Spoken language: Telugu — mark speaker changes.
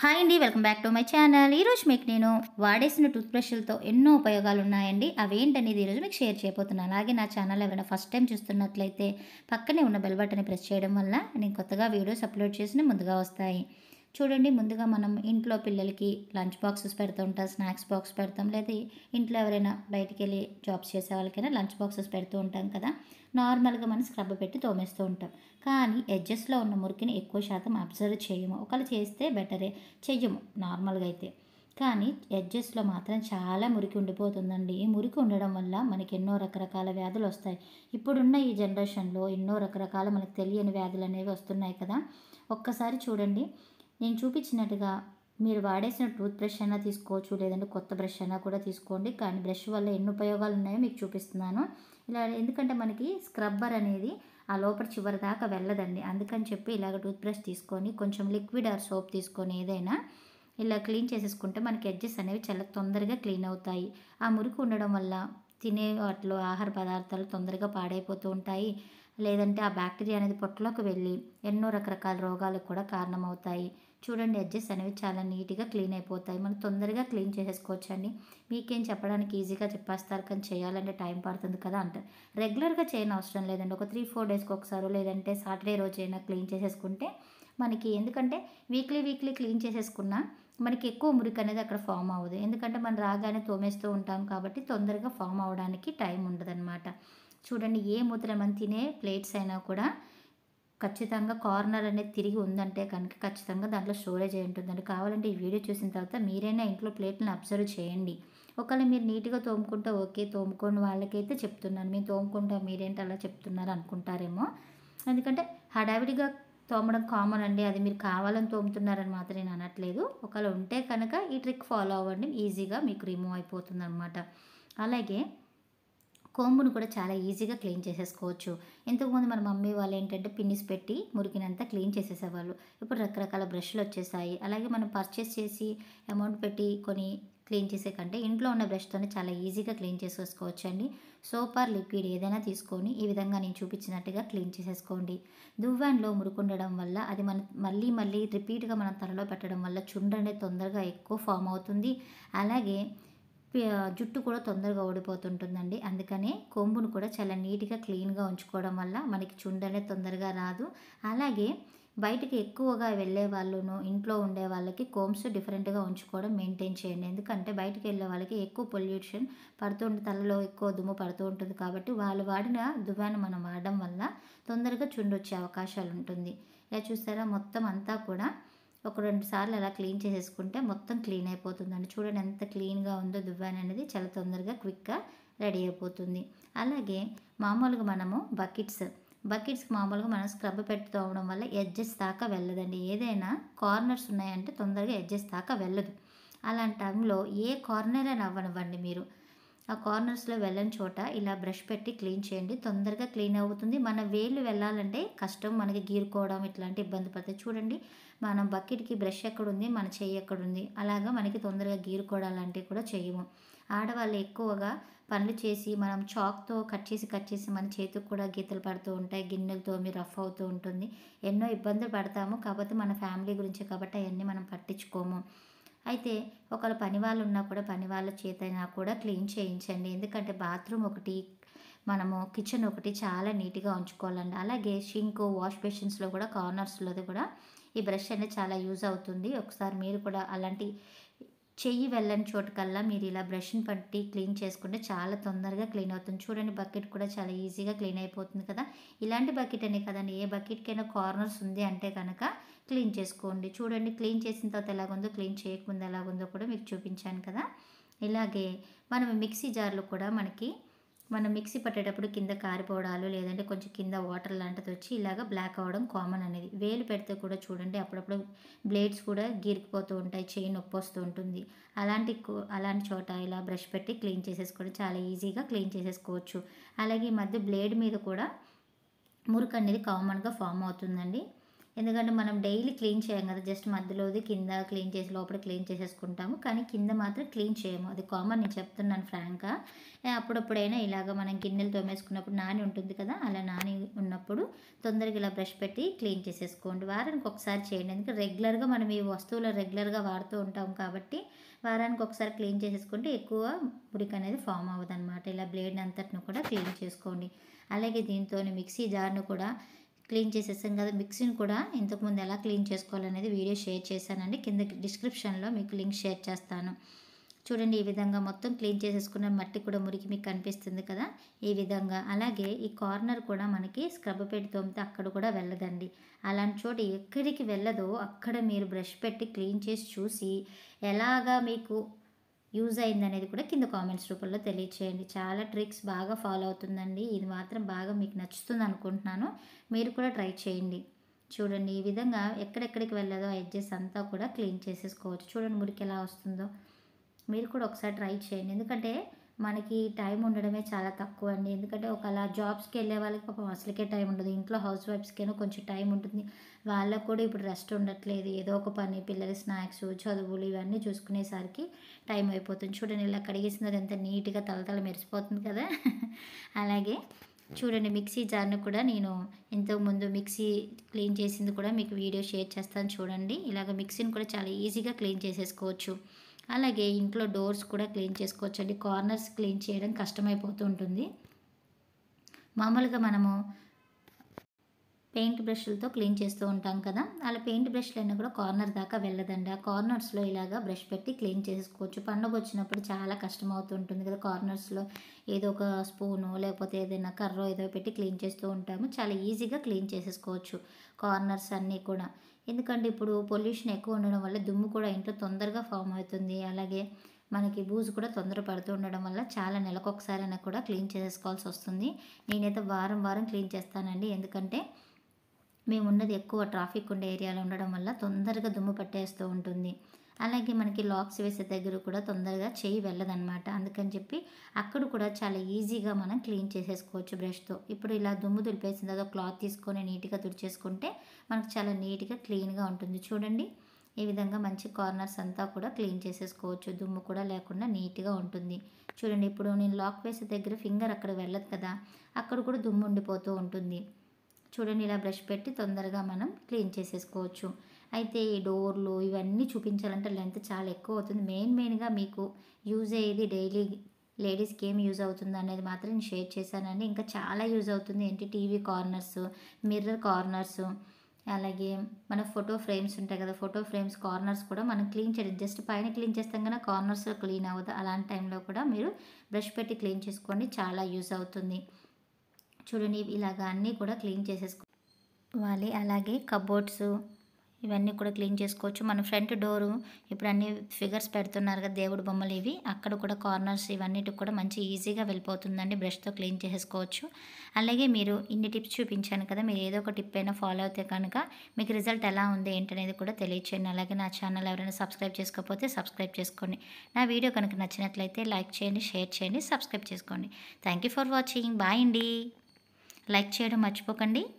Speaker 1: హాయ్ అండి welcome back to my channel ఈరోజు మీకు నేను వాడేసిన టూత్ బ్రష్లతో ఎన్నో ఉపయోగాలు ఉన్నాయండి అవి ఏంటనేది ఈరోజు మీకు షేర్ చేయబోతున్నాను అలాగే నా ఛానల్ ఎవరైనా ఫస్ట్ టైం చూస్తున్నట్లయితే పక్కనే ఉన్న బెల్ బటన్ని ప్రెస్ చేయడం వల్ల నేను కొత్తగా వీడియోస్ అప్లోడ్ చేసిన ముందుగా వస్తాయి చూడండి ముందుగా మనం ఇంట్లో పిల్లలకి లంచ్ బాక్సెస్ పెడుతూ ఉంటాం స్నాక్స్ బాక్స్ పెడతాం లేదా ఇంట్లో ఎవరైనా బయటికి వెళ్ళి జాబ్స్ చేసే వాళ్ళకైనా లంచ్ బాక్సెస్ పెడుతూ ఉంటాం కదా నార్మల్గా మనం స్క్రబ్ పెట్టి తోమేస్తూ ఉంటాం కానీ ఎడ్జెస్లో ఉన్న మురికిని ఎక్కువ శాతం అబ్జర్వ్ చేయము ఒకళ్ళు చేస్తే బెటరే చెయ్యము నార్మల్గా అయితే కానీ ఎడ్జెస్లో మాత్రం చాలా మురికి ఉండిపోతుందండి ఈ మురికి ఉండడం వల్ల మనకి ఎన్నో రకరకాల వ్యాధులు వస్తాయి ఇప్పుడున్న ఈ జనరేషన్లో ఎన్నో రకరకాల మనకు తెలియని వ్యాధులు అనేవి వస్తున్నాయి కదా ఒక్కసారి చూడండి నేను చూపించినట్టుగా మీరు వాడేసిన టూత్ బ్రష్ అయినా తీసుకోవచ్చు లేదంటే కొత్త బ్రష్ అయినా కూడా తీసుకోండి కానీ బ్రష్ వల్ల ఎన్ని ఉపయోగాలు ఉన్నాయో మీకు చూపిస్తున్నాను ఇలా ఎందుకంటే మనకి స్క్రబ్బర్ అనేది ఆ లోపల చివరి దాకా వెళ్ళదండి అందుకని చెప్పి ఇలాగ టూత్ బ్రష్ తీసుకొని కొంచెం లిక్విడ్ ఆర్ సోప్ తీసుకొని ఏదైనా ఇలా క్లీన్ చేసేసుకుంటే మనకి ఎడ్జెస్ అనేవి చాలా తొందరగా క్లీన్ అవుతాయి ఆ మురికి ఉండడం వల్ల తినే వాటిలో ఆహార పదార్థాలు తొందరగా పాడైపోతూ ఉంటాయి లేదంటే ఆ బ్యాక్టీరియా అనేది పొట్టలోకి వెళ్ళి ఎన్నో రకరకాల రోగాలకు కూడా కారణమవుతాయి చూడండి ఎడ్జెస్ అనేవి చాలా నీట్గా క్లీన్ అయిపోతాయి మనం తొందరగా క్లీన్ చేసేసుకోవచ్చు అండి మీకేం చెప్పడానికి ఈజీగా చెప్పేస్తారు కానీ చేయాలంటే టైం పడుతుంది కదా అంటారు రెగ్యులర్గా చేయని అవసరం లేదండి ఒక త్రీ ఫోర్ డేస్కి ఒకసారి లేదంటే సాటర్డే రోజు అయినా క్లీన్ చేసేసుకుంటే మనకి ఎందుకంటే వీక్లీ వీక్లీ క్లీన్ చేసేసుకున్నా మనకి ఎక్కువ మురికి అనేది అక్కడ ఫామ్ అవ్వదు ఎందుకంటే మనం రాగానే తోమేస్తూ ఉంటాం కాబట్టి తొందరగా ఫామ్ అవ్వడానికి టైం ఉండదన్నమాట చూడండి ఏ మూతల మనం తినే ప్లేట్స్ అయినా కూడా ఖచ్చితంగా కార్నర్ అనేది తిరిగి ఉందంటే కనుక ఖచ్చితంగా దాంట్లో స్టోరేజ్ అయి ఉంటుందండి కావాలంటే ఈ వీడియో చూసిన తర్వాత మీరైనా ఇంట్లో ప్లేట్లను అబ్జర్వ్ చేయండి ఒకవేళ మీరు నీట్గా తోముకుంటే ఓకే తోముకోని వాళ్ళకైతే చెప్తున్నాను మేము తోముకుంటాం మీరేంటి అలా చెప్తున్నారు అనుకుంటారేమో ఎందుకంటే హడావిడిగా తోమడం కామన్ అండి అది మీరు కావాలని తోముతున్నారని మాత్రం నేను అనట్లేదు ఒకవేళ ఉంటే కనుక ఈ ట్రిక్ ఫాలో అవ్వండి ఈజీగా మీకు రిమూవ్ అయిపోతుంది అనమాట అలాగే కోంబును కూడా చాలా ఈజీగా క్లీన్ చేసేసుకోవచ్చు ఇంతకుముందు మన మమ్మీ వాళ్ళు ఏంటంటే పిన్నిస్ పెట్టి మురికినంతా క్లీన్ చేసేసేవాళ్ళు ఇప్పుడు రకరకాల బ్రష్లు వచ్చేసాయి అలాగే మనం పర్చేస్ చేసి అమౌంట్ పెట్టి కొని క్లీన్ చేసే కంటే ఇంట్లో ఉన్న బ్రష్తోనే చాలా ఈజీగా క్లీన్ చేసేసుకోవచ్చు అండి సోప్ ఆర్ లిక్విడ్ ఏదైనా తీసుకొని ఈ విధంగా నేను చూపించినట్టుగా క్లీన్ చేసేసుకోండి దువ్వాన్లో మురుకుండడం వల్ల అది మన మళ్ళీ మళ్ళీ రిపీట్గా మనం తలలో పెట్టడం వల్ల చుండ్రు అనేది తొందరగా ఎక్కువ ఫామ్ అవుతుంది అలాగే జుట్టు కూడా తొందరగా ఓడిపోతుంటుందండి అందుకనే కొంబును కూడా చాలా నీట్గా క్లీన్గా ఉంచుకోవడం వల్ల మనకి చుండు అనేది తొందరగా రాదు అలాగే బయటికి ఎక్కువగా వెళ్ళే వాళ్ళను ఇంట్లో ఉండే వాళ్ళకి కోమ్స్ డిఫరెంట్గా ఉంచుకోవడం మెయింటైన్ చేయండి ఎందుకంటే బయటికి వెళ్ళే వాళ్ళకి ఎక్కువ పొల్యూషన్ పడుతుంటే తలలో ఎక్కువ దుమ్ము పడుతూ ఉంటుంది కాబట్టి వాళ్ళు వాడిన దువ్వాను మనం వాడడం వల్ల తొందరగా చుండు వచ్చే అవకాశాలు ఉంటుంది ఇలా చూసారా మొత్తం అంతా కూడా ఒక రెండు సార్లు అలా క్లీన్ చేసేసుకుంటే మొత్తం క్లీన్ అయిపోతుందండి చూడండి ఎంత క్లీన్గా ఉందో దువ్వాన్ అనేది చాలా తొందరగా క్విక్గా రెడీ అయిపోతుంది అలాగే మామూలుగా మనము బకెట్స్ బకెట్స్ మామూలుగా మనం స్క్రబ్ పెట్టి తోమడం వల్ల ఎడ్జెస్ దాకా వెళ్ళదండి ఏదైనా కార్నర్స్ ఉన్నాయంటే తొందరగా ఎడ్జెస్ దాకా వెళ్ళదు అలాంటి టైంలో ఏ కార్నర్ అని అవ్వనివ్వండి మీరు ఆ కార్నర్స్లో వెళ్ళని చోట ఇలా బ్రష్ పెట్టి క్లీన్ చేయండి తొందరగా క్లీన్ అవుతుంది మన వేళ్ళు వెళ్ళాలంటే కష్టం మనకి గీరుకోవడం ఇట్లాంటి ఇబ్బంది పడతాయి చూడండి మనం బకెట్కి బ్రష్ ఎక్కడుంది మన చెయ్యి ఎక్కడుంది అలాగా మనకి తొందరగా గీరుకోవడం లాంటివి కూడా చేయము ఆడవాళ్ళు ఎక్కువగా పనులు చేసి మనం చాక్తో కట్ చేసి కట్ చేసి మన చేతికి కూడా గీతలు పడుతూ ఉంటాయి గిన్నెలతో మీరు రఫ్ అవుతూ ఉంటుంది ఎన్నో ఇబ్బందులు పడతాము కాకపోతే మన ఫ్యామిలీ గురించి కాబట్టి అవన్నీ మనం పట్టించుకోము అయితే ఒకవేళ పని వాళ్ళు ఉన్నా కూడా పని వాళ్ళ చేతైనా కూడా క్లీన్ చేయించండి ఎందుకంటే బాత్రూమ్ ఒకటి మనము కిచెన్ ఒకటి చాలా నీట్గా ఉంచుకోవాలండి అలాగే షింక్ వాష్ బేసిన్స్లో కూడా కార్నర్స్లో కూడా ఈ బ్రష్ అనేది చాలా యూజ్ అవుతుంది ఒకసారి మీరు కూడా అలాంటి చెయ్యి వెళ్ళని చోటుకల్లా మీరు ఇలా బ్రష్ని పట్టి క్లీన్ చేసుకుంటే చాలా తొందరగా క్లీన్ అవుతుంది చూడండి బకెట్ కూడా చాలా ఈజీగా క్లీన్ అయిపోతుంది కదా ఇలాంటి బకెట్ అనే కదండి ఏ బకెట్కైనా కార్నర్స్ ఉంది అంటే కనుక క్లీన్ చేసుకోండి చూడండి క్లీన్ చేసిన తర్వాత ఎలాగుందో క్లీన్ చేయకముందు ఎలాగుందో కూడా మీకు చూపించాను కదా ఇలాగే మనం మిక్సీ జార్లు కూడా మనకి మనం మిక్సీ పట్టేటప్పుడు కింద కారిపోవడాలు లేదంటే కొంచెం కింద వాటర్ లాంటిది వచ్చి ఇలాగ బ్లాక్ అవ్వడం కామన్ అనేది వేలు పెడితే కూడా చూడండి అప్పుడప్పుడు బ్లేడ్స్ కూడా గీరికిపోతూ ఉంటాయి చేయి నొప్పి వస్తూ ఉంటుంది అలాంటి అలాంటి చోట ఇలా బ్రష్ పెట్టి క్లీన్ చేసేసుకోవడం చాలా ఈజీగా క్లీన్ చేసేసుకోవచ్చు అలాగే ఈ మధ్య బ్లేడ్ మీద కూడా మురికి అనేది కామన్గా ఫామ్ అవుతుందండి ఎందుకంటే మనం డైలీ క్లీన్ చేయం కదా జస్ట్ మధ్యలోది కింద క్లీన్ చేసి లోపల క్లీన్ చేసేసుకుంటాము కానీ కింద మాత్రం క్లీన్ చేయము అది కామన్ నేను చెప్తున్నాను ఫ్రాంక్గా ఏ, అప్పుడప్పుడైనా ఇలాగ మనం గిన్నెలు తోమేసుకున్నప్పుడు నాని ఉంటుంది కదా అలా నాని ఉన్నప్పుడు తొందరగా ఇలా బ్రష్ పెట్టి క్లీన్ చేసేసుకోండి వారానికి ఒకసారి చేయండి ఎందుకంటే రెగ్యులర్గా మనం ఈ వస్తువులు రెగ్యులర్గా వాడుతూ ఉంటాం కాబట్టి వారానికి ఒకసారి క్లీన్ చేసేసుకుంటే ఎక్కువ మురికి అనేది ఫామ్ అవ్వదు అనమాట ఇలా బ్లేడ్ అంతటిని కూడా క్లీన్ చేసుకోండి అలాగే దీంతో మిక్సీ జార్ను కూడా క్లీన్ చేసేసాం కదా మిక్సీని కూడా ఇంతకుముందు ఎలా క్లీన్ చేసుకోవాలనేది వీడియో షేర్ చేశానండి కింద డిస్క్రిప్షన్లో మీకు లింక్ షేర్ చేస్తాను చూడండి ఈ విధంగా మొత్తం క్లీన్ చేసేసుకున్న మట్టి కూడా మురికి మీకు కనిపిస్తుంది కదా ఈ విధంగా అలాగే ఈ కార్నర్ కూడా మనకి స్క్రబ్ పెట్టి తోమితే అక్కడ కూడా వెళ్ళదండి అలాంటి చోటు ఎక్కడికి వెళ్ళదో అక్కడ మీరు బ్రష్ పెట్టి క్లీన్ చేసి చూసి ఎలాగా మీకు యూజ్ అయింది అనేది కూడా కింద కామెంట్స్ రూపంలో తెలియచేయండి చాలా ట్రిక్స్ బాగా ఫాలో అవుతుందండి ఇది మాత్రం బాగా మీకు నచ్చుతుంది అనుకుంటున్నాను మీరు కూడా ట్రై చేయండి చూడండి ఈ విధంగా ఎక్కడెక్కడికి వెళ్ళదో ఆ ఎడ్జెస్ అంతా కూడా క్లీన్ చేసేసుకోవచ్చు చూడండి మురికి ఎలా వస్తుందో మీరు కూడా ఒకసారి ట్రై చేయండి ఎందుకంటే మనకి టైం ఉండడమే చాలా తక్కువ అండి ఎందుకంటే ఒకలా జాబ్స్కి వెళ్ళే వాళ్ళకి పాపం అసలుకే టైం ఉండదు ఇంట్లో హౌస్ వైఫ్స్కేనో కొంచెం టైం ఉంటుంది వాళ్ళకు కూడా ఇప్పుడు రెస్ట్ ఉండట్లేదు ఏదో ఒక పని పిల్లల స్నాక్స్ చదువులు ఇవన్నీ చూసుకునేసరికి టైం అయిపోతుంది చూడండి ఇలా కడిగేసినది ఎంత నీట్గా తలతల మెరిసిపోతుంది కదా అలాగే చూడండి మిక్సీ జార్ను కూడా నేను ఇంతకుముందు మిక్సీ క్లీన్ చేసింది కూడా మీకు వీడియో షేర్ చేస్తాను చూడండి ఇలాగ మిక్సీని కూడా చాలా ఈజీగా క్లీన్ చేసేసుకోవచ్చు అలాగే ఇంట్లో డోర్స్ కూడా క్లీన్ చేసుకోవచ్చు అండి కార్నర్స్ క్లీన్ చేయడం కష్టమైపోతూ ఉంటుంది మామూలుగా మనము పెయింట్ బ్రష్లతో క్లీన్ చేస్తూ ఉంటాం కదా అలా పెయింట్ బ్రష్లు అయినా కూడా కార్నర్ దాకా వెళ్ళదండి ఆ కార్నర్స్లో ఇలాగా బ్రష్ పెట్టి క్లీన్ చేసుకోవచ్చు పండుగ వచ్చినప్పుడు చాలా కష్టం అవుతుంటుంది కదా కార్నర్స్లో ఏదో ఒక స్పూను లేకపోతే ఏదైనా కర్ర ఏదో పెట్టి క్లీన్ చేస్తూ ఉంటాము చాలా ఈజీగా క్లీన్ చేసేసుకోవచ్చు కార్నర్స్ అన్నీ కూడా ఎందుకంటే ఇప్పుడు పొల్యూషన్ ఎక్కువ ఉండడం వల్ల దుమ్ము కూడా ఇంట్లో తొందరగా ఫామ్ అవుతుంది అలాగే మనకి బూజు కూడా తొందర పడుతూ ఉండడం వల్ల చాలా నెలకొకసారైనా కూడా క్లీన్ చేసుకోవాల్సి వస్తుంది నేనైతే వారం వారం క్లీన్ చేస్తానండి ఎందుకంటే మేము ఉన్నది ఎక్కువ ట్రాఫిక్ ఉండే ఏరియాలో ఉండడం వల్ల తొందరగా దుమ్ము పట్టేస్తూ ఉంటుంది అలాగే మనకి లాక్స్ వేసే దగ్గర కూడా తొందరగా చేయి వెళ్ళదన్నమాట అందుకని చెప్పి అక్కడ కూడా చాలా ఈజీగా మనం క్లీన్ చేసేసుకోవచ్చు బ్రష్తో ఇప్పుడు ఇలా దుమ్ము దులిపేసిన తర్వాత క్లాత్ తీసుకొని నీట్గా తుడిచేసుకుంటే మనకు చాలా నీట్గా క్లీన్గా ఉంటుంది చూడండి ఈ విధంగా మంచి కార్నర్స్ అంతా కూడా క్లీన్ చేసేసుకోవచ్చు దుమ్ము కూడా లేకుండా నీట్గా ఉంటుంది చూడండి ఇప్పుడు నేను లాక్ వేసే దగ్గర ఫింగర్ అక్కడ వెళ్ళదు కదా అక్కడ కూడా దుమ్ము ఉండిపోతూ ఉంటుంది చూడండి ఇలా బ్రష్ పెట్టి తొందరగా మనం క్లీన్ చేసేసుకోవచ్చు అయితే ఈ డోర్లు ఇవన్నీ చూపించాలంటే లెంత్ చాలా ఎక్కువ అవుతుంది మెయిన్ మెయిన్గా మీకు యూజ్ అయ్యేది డైలీ లేడీస్కి ఏం యూజ్ అవుతుంది అనేది మాత్రం నేను షేర్ చేశానండి ఇంకా చాలా యూజ్ అవుతుంది ఏంటి టీవీ కార్నర్స్ మిర్రర్ కార్నర్స్ అలాగే మన ఫోటో ఫ్రేమ్స్ ఉంటాయి కదా ఫోటో ఫ్రేమ్స్ కార్నర్స్ కూడా మనం క్లీన్ చేయడం జస్ట్ పైన క్లీన్ చేస్తాం కానీ కార్నర్స్లో క్లీన్ అవ్వదు అలాంటి టైంలో కూడా మీరు బ్రష్ పెట్టి క్లీన్ చేసుకోండి చాలా యూజ్ అవుతుంది చూడండి ఇలాగ అన్నీ కూడా క్లీన్ చేసేసుకోవాలి అలాగే కబోర్డ్స్ ఇవన్నీ కూడా క్లీన్ చేసుకోవచ్చు మన ఫ్రంట్ డోరు ఇప్పుడు అన్ని ఫిగర్స్ పెడుతున్నారు కదా దేవుడు బొమ్మలు ఇవి అక్కడ కూడా కార్నర్స్ ఇవన్నిటికి కూడా మంచి ఈజీగా వెళ్ళిపోతుందండి బ్రష్తో క్లీన్ చేసుకోవచ్చు అలాగే మీరు ఇన్ని టిప్స్ చూపించాను కదా మీరు ఏదో ఒక టిప్ అయినా ఫాలో అయితే కనుక మీకు రిజల్ట్ ఎలా ఉంది ఏంటనేది కూడా తెలియచేయండి అలాగే నా ఛానల్ ఎవరైనా సబ్స్క్రైబ్ చేసుకోకపోతే సబ్స్క్రైబ్ చేసుకోండి నా వీడియో కనుక నచ్చినట్లయితే లైక్ చేయండి షేర్ చేయండి సబ్స్క్రైబ్ చేసుకోండి thank you for watching bye అండి లైక్ చేయడం మర్చిపోకండి